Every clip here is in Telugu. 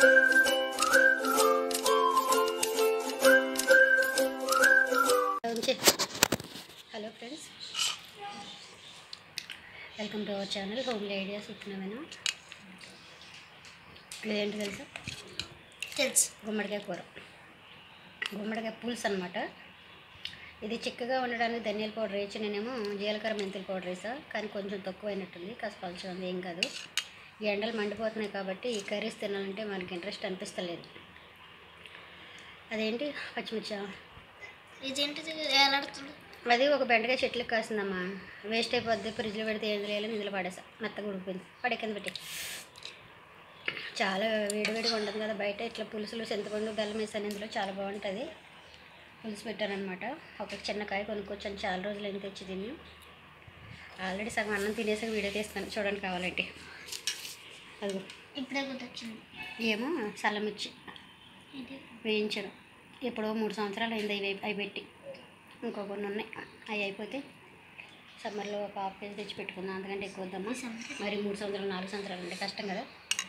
ఉంచే hello friends welcome to our channel home ideas ఇస్తున్నాను ఇదేంటి తెలుసా తెలుసు గుమ్మడికాయ కూర గుమ్మడికాయ పులుసు అనమాట ఇది చిక్కగా ఉండడానికి ధనియాల పౌడర్ వేసి నేనేమో జీలకర్ర మెంతుల పౌడర్ వేసా కానీ కొంచెం తక్కువైనట్టుంది కాస్త పలుచగా ఉంది ఏం కాదు ఈ ఎండలు మండిపోతున్నాయి కాబట్టి ఈ కర్రీస్ తినాలంటే మనకి ఇంట్రెస్ట్ అనిపిస్తలేదు అదేంటి పచ్చిమిర్చా ఇదేంటిది వేలాడుతుంది అది ఒక బెండకాయ చెట్లకు కాసిందమ్మా వేస్ట్ అయిపోద్ది ఫ్రిడ్జ్లో పెడితే ఏం తెలియాలి ఇందులో పడేసా మెత్తగా ఉడిపోయింది పడే కింద పెట్టి చాలా వేడివేడిగా ఉంటుంది కదా బయట ఇట్లా పులుసులు చింతపండు బెల్లం వేసాను ఇందులో చాలా బాగుంటుంది పులుసు పెట్టానమాట ఒక చిన్న కాయ కొనుక్కొచ్చాను చాలా రోజులు అయిన తెచ్చి తిని ఆల్రెడీ సగం అన్నం తినేసాక వీడియో తీస్తాను చూడండి కావాలంటే అదిగో ఇప్పుడే గుర్తొచ్చింది ఏమో సల్లమిర్చి ఇది వేయించాను ఎప్పుడో మూడు సంవత్సరాలు అయింది అవి అవి పెట్టి ఇంకో కొన్ని ఉన్నాయి అవి అయిపోతే సమ్మర్లో ఒక హాఫ్ కేజీ తెచ్చి పెట్టుకుందాం అంతకంటే ఎక్కువ వద్దమ్మా మరి మూడు సంవత్సరాలు నాలుగు సంవత్సరాలు ఉంటే కష్టం కదా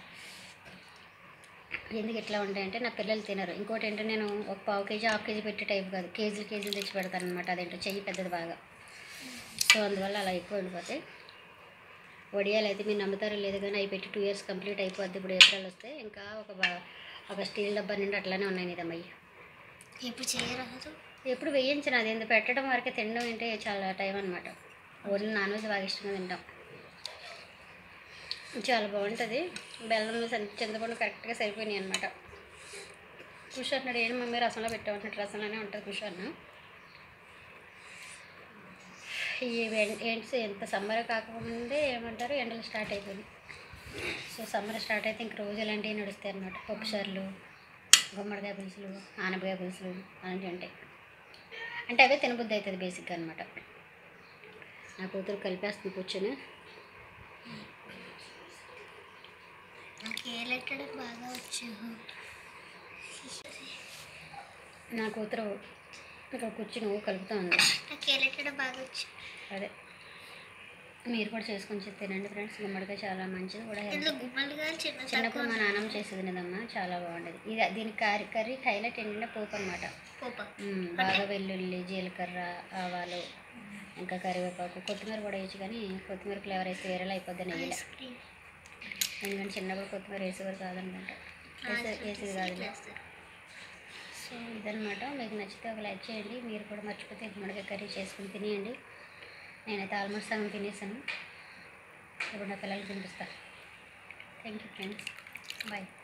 ఎందుకు ఎట్లా ఉంటాయంటే నా పిల్లలు తినరు ఇంకోటి ఏంటంటే నేను ఒక పావు కేజీ హాఫ్ కేజీ పెట్టే టైప్ కాదు కేజీలు కేజీలు తెచ్చి పెడతాను అనమాట అదేంటో చెయ్యి పెద్దది బాగా సో అందువల్ల అలా ఎక్కువ ఉండిపోతాయి వడియాలు అయితే మీరు నమ్ముతారో లేదు కానీ అవి పెట్టి టూ ఇయర్స్ కంప్లీట్ అయిపోద్ది ఇప్పుడు ఏప్రిల్ వస్తే ఇంకా ఒక బా- ఒక స్టీల్ డబ్బా నిండి అట్లానే ఉన్నాయి నీదమ్మయ్య ఎప్పుడు చేయరాదు ఎప్పుడు వేయించిన అది ఎందుకు పెట్టడం వరకే తినడం అంటే చాలా టైం అనమాట ఓన్లీ నాన్ వెజ్ బాగా ఇష్టంగా తింటాం చాలా బాగుంటుంది బెల్లం సం- చింతపండు కరెక్ట్గా సరిపోయినాయి అనమాట ఖుషి అన్నాడు ఏంటి మమ్మీ రసంలో పెట్టామన్నట్టు రసంలోనే ఉంటుంది ఖుషి అన్న ఈ వెం- ఏంటి ఎంత సమ్మర్ కాకముందే ఏమంటారు ఎండలు స్టార్ట్ అయిపోయింది సో సమ్మర్ స్టార్ట్ అయితే ఇంక రోజు ఇలాంటివి నడుస్తాయి అనమాట పప్పుసార్లు గుమ్మడికాయ పులుసులు ఆనపకాయ పులుసులు అలాంటివి ఉంటాయి అంటే అవే తినబుద్ధి అవుతుంది బేసిక్గా అనమాట నా కూతురు కలిపేస్తుంది కూర్చొని నాకు ఏ లెట్టడం బాగా వచ్చు నా కూతురు ఇక్కడ కూర్చుని ఊ కలుపుతూ ఉంది నాకు ఏ లెట్టడం బాగా వచ్చు అదే మీరు కూడా చేసుకొని చెప్పి తినండి ఫ్రెండ్స్ గుమ్మడికాయ చాలా మంచిది కూడా ఇందులో healthy. గుమ్మడిగా చిన్న చిన్నప్పుడు మా నాన్నమ్మ చేసేది నిదమ్మా చాలా బాగుండేది ఇది దీని కర్రీ కర్రీ హైలైట్ ఏంటంటే పోపు అనమాట పోప బాగా వెల్లుల్లి జీలకర్ర ఆవాలు ఇంకా కరివేపాకు కొత్తిమీర కూడా వేయచ్చు కానీ కొత్తిమీర ఫ్లేవర్ వేస్తే వేరేలా అయిపోద్ది నెయ్యిలో ఐస్ క్రీమ్ ఎందుకంటే చిన్నప్పుడు కొత్తిమీర వేసేవారు కాదనమాట వేసే- వేసేది కాదు సో ఇదనమాట మీకు నచ్చితే ఒక లైక్ చేయండి మీరు కూడా మర్చిపోతే గుమ్మడికాయ కర్రీ చేసుకుని తినేయండి నేనైతే ఆల్మోస్ట్ సగం తినేసాను ఇప్పుడు నా పిల్లలకి తినిపిస్తాను థ్యాంక్ యూ ఫ్రెండ్స్ బాయ్